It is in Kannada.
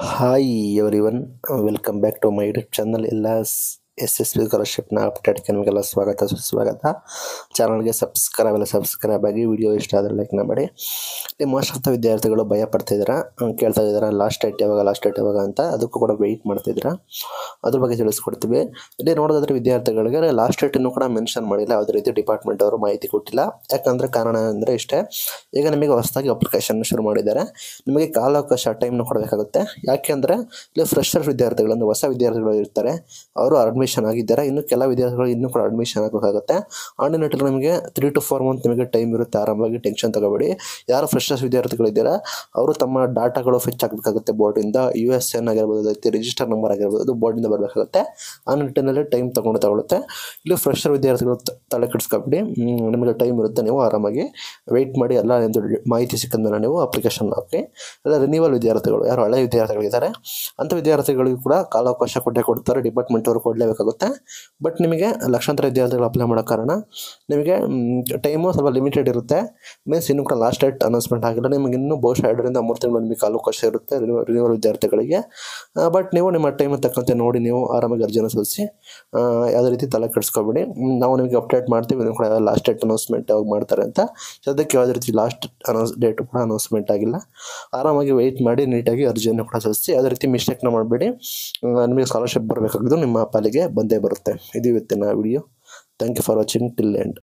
hi everyone welcome back to my YouTube channel ಎಲ್ಲ ಎಸ್ ಎಸ್ ಬಿ ಸ್ಕಾಲರ್ಶಿಪ್ನ ಅಪ್ಡೇಟ್ಗೆ ನಿಮಗೆಲ್ಲ ಸ್ವಾಗತ ಸುಸ್ವಾಗತ ಚಾನಲ್ಗೆ ಸಬ್ಸ್ಕ್ರೈಬ್ ಎಲ್ಲ ಸಬ್ಸ್ಕ್ರೈಬ್ ಆಗಿ ವಿಡಿಯೋ ಇಷ್ಟ ಆದರೆ ಲೈಕ್ನ ಮಾಡಿ ಇಲ್ಲಿ ಮೋಸ್ಟ್ ಆಫ್ ದ ವಿದ್ಯಾರ್ಥಿಗಳು ಭಯ ಪಡ್ತಿದ್ದೀರಾ ಹ್ಮ್, ಕೇಳ್ತಾ ಇದ್ದೀರಾ ಲಾಸ್ಟ್ ಡೇಟ್ ಯಾವಾಗ ಲಾಸ್ಟ್ ಡೇಟ್ ಯಾವಾಗ ಅಂತ ಅದಕ್ಕೂ ಕೂಡ ವೆಯ್ಟ್ ಮಾಡ್ತಿದ್ದೀರಾ ಅದ್ರ ಬಗ್ಗೆ ತಿಳಿಸ್ಕೊಡ್ತೀವಿ ಇಲ್ಲಿ ನೋಡೋದಾದ್ರೆ ವಿದ್ಯಾರ್ಥಿಗಳಿಗೆ ಲಾಸ್ಟ್ ಡೇಟನ್ನು ಕೂಡ ಮೆನ್ಷನ್ ಮಾಡಿಲ್ಲ ಯಾವುದೇ ರೀತಿ ಡಿಪಾರ್ಟ್ಮೆಂಟ್ ಅವರು ಮಾಹಿತಿ ಕೊಟ್ಟಿಲ್ಲ ಯಾಕಂದರೆ ಕಾರಣ ಅಂದರೆ ಇಷ್ಟೇ ಈಗ ನಿಮಗೆ ಹೊಸದಾಗಿ ಅಪ್ಲಿಕೇಶನ್ ಶುರು ಮಾಡಿದ್ದಾರೆ ನಿಮಗೆ ಕಾಲಾವಕಾಶ ಟೈಮ್ನ ಕೊಡಬೇಕಾಗುತ್ತೆ ಯಾಕೆಂದರೆ ಇಲ್ಲಿ ಫ್ರೆಶರ್ ವಿದ್ಯಾರ್ಥಿಗಳು ಅಂದರೆ ಹೊಸ ವಿದ್ಯಾರ್ಥಿಗಳು ಇರ್ತಾರೆ ಅವರು ಅಡ್ಮಿಷನ್ ಆಗಿದ್ದಾರೆ ಇನ್ನು ಕೆಲ ವಿದ್ಯಾರ್ಥಿಗಳು ಇನ್ನೂ ಕೂಡ ಅಡ್ಮಿಷನ್ ಆಗಬೇಕಾಗುತ್ತೆ ಆ ನಿಟ್ಟಿನಲ್ಲಿ ನಿಮಗೆ ತ್ರೀ ಟು ಫೋರ್ ಮಂತ್ ನಿಮಗೆ ಟೈಮ್ ಇರುತ್ತೆ ಆರಾಮಾಗಿ ಟೆನ್ಷನ್ ತಗೋಬೇಡಿ ಯಾರು ಫ್ರೆಶರ್ಸ್ ವಿದ್ಯಾರ್ಥಿಗಳಿದ್ದೀರಾ ಅವರು ತಮ್ಮ ಡಾಟಾಗಳು ಫೆಚ್ ಆಗಬೇಕಾಗುತ್ತೆ ಬೋರ್ಡಿಂದ ಯು ಎಸ್ ಎನ್ ಆಗಿರ್ಬೋದು ಅದಕ್ಕೆ ರಿಜಿಸ್ಟರ್ ನಂಬರ್ ಆಗಿರ್ಬೋದು ಅದು ಬೋರ್ಡಿಂದ ಬರಬೇಕಾಗುತ್ತೆ ಆ ನಿಟ್ಟಿನಲ್ಲಿ ಟೈಮ್ ತಗೊಂಡು ತಗೊಳುತ್ತೆ ಇಲ್ಲಿ ಫ್ರೆಶರ್ ವಿದ್ಯಾರ್ಥಿಗಳು ತ- ತಲೆ ಕೆಡಿಸ್ಕೊಬಿಡಿ ಹ್ಮ್, ನಿಮಗೆ ಟೈಮ್ ಇರುತ್ತೆ ನೀವು ಆರಾಮಾಗಿ ವೆಯ್ಟ್ ಮಾಡಿ ಎಲ್ಲ ಒಂದು ಮಾಹಿತಿ ಸಿಕ್ಕಿದ ಮೇಲೆ ನೀವು ಅಪ್ಲಿಕೇಶನ್ ಹಾಕಿ ಎಲ್ಲ ರಿನಿವಲ್ ವಿದ್ಯಾರ್ಥಿಗಳು ಯಾರು ಹಳೆ ವಿದ್ಯಾರ್ಥಿಗಳಿದ್ದಾರೆ ಅಂಥ ವಿದ್ಯಾರ್ಥಿಗಳಿಗೂ ಕೂಡ ಕಾಲಾವಕಾಶ ಕೊಟ್ಟೆ ಕೊಡ್ತಾರೆ ಡಿಪಾರ್ಟ್ಮೆಂಟ್ ಅವರು ಕೊಡಲೇಬೇಕಾಗುತ್ತೆ ಬಟ್ ನಿಮಗೆ ಲಕ್ಷಾಂತರ ವಿದ್ಯಾರ್ಥಿಗಳು ಅಪ್ಲೈ ಮಾಡೋ ಕಾರಣ ನಿಮಗೆ ಟೈಮು ಸ್ವಲ್ಪ ಲಿಮಿಟೆಡ್ ಇರುತ್ತೆ ಮೀನ್ಸ್ ಇನ್ನೂ ಕೂಡ ಲಾಸ್ಟ್ ಡೇಟ್ ಅನೌನ್ಸ್ಮೆಂಟ್ ಆಗಿಲ್ಲ ನಿಮಗೆ ಇನ್ನೂ ಬಹುಶಃ ಎರಡರಿಂದ ಮೂರು ತಿಂಗಳು ನಿಮಗೆ ಕಾಲಾವಕಾಶ ಇರುತ್ತೆ ರಿನಿವಲ್ ವಿದ್ಯಾರ್ಥಿಗಳಿಗೆ ಬಟ್ ನೀವು ನಿಮ್ಮ ಟೈಮ್ ತಕ್ಕಂತೆ ನೋಡಿ ನೀವು ಆರಾಮಾಗಿ ಅರ್ಜಿನ ಸಲ್ಲಿಸಿ ಆ, ಯಾವುದೇ ರೀತಿ ತಲೆ ಕೆಡಿಸ್ಕೊಬೇಡಿ ಹ್ಮ್, ನಾವು ನಿಮಗೆ ಅಪ್ಡೇಟ್ ಮಾಡ್ತೀವಿ ನೀವು ಕೂಡ ಲಾಸ್ಟ್ ಡೇಟ್ ಅನೌನ್ಸ್ಮೆಂಟ್ ಯಾವಾಗ ಮಾಡ್ತಾರೆ ಅಂತ ಸದ್ಯಕ್ಕೆ ಯಾವುದೇ ರೀತಿ ಲಾಸ್ಟ್ ಅನೌನ್ಸ್ ಡೇಟ್ ಕೂಡ ಅನೌನ್ಸ್ಮೆಂಟ್ ಆಗಿಲ್ಲ ಆರಾಮಾಗಿ ವೆಯ್ಟ್ ಮಾಡಿ ನೀಟಾಗಿ ಅರ್ಜಿಯನ್ನು ಕೂಡ ಸಲ್ಲಿಸಿ ಯಾವುದೇ ರೀತಿ ಮಿಸ್ಟೇಕ್ನ ಮಾಡಬೇಡಿ ನಿಮಗೆ ಸ್ಕಾಲರ್ಶಿಪ್ ಬರಬೇಕಾಗಿದ್ದು ನಿಮ್ಮ ಪಾಲಿಗೆ ಬಂದೇ ಬರುತ್ತೆ ಇದು ಇವತ್ತಿನ video thank you for watching till end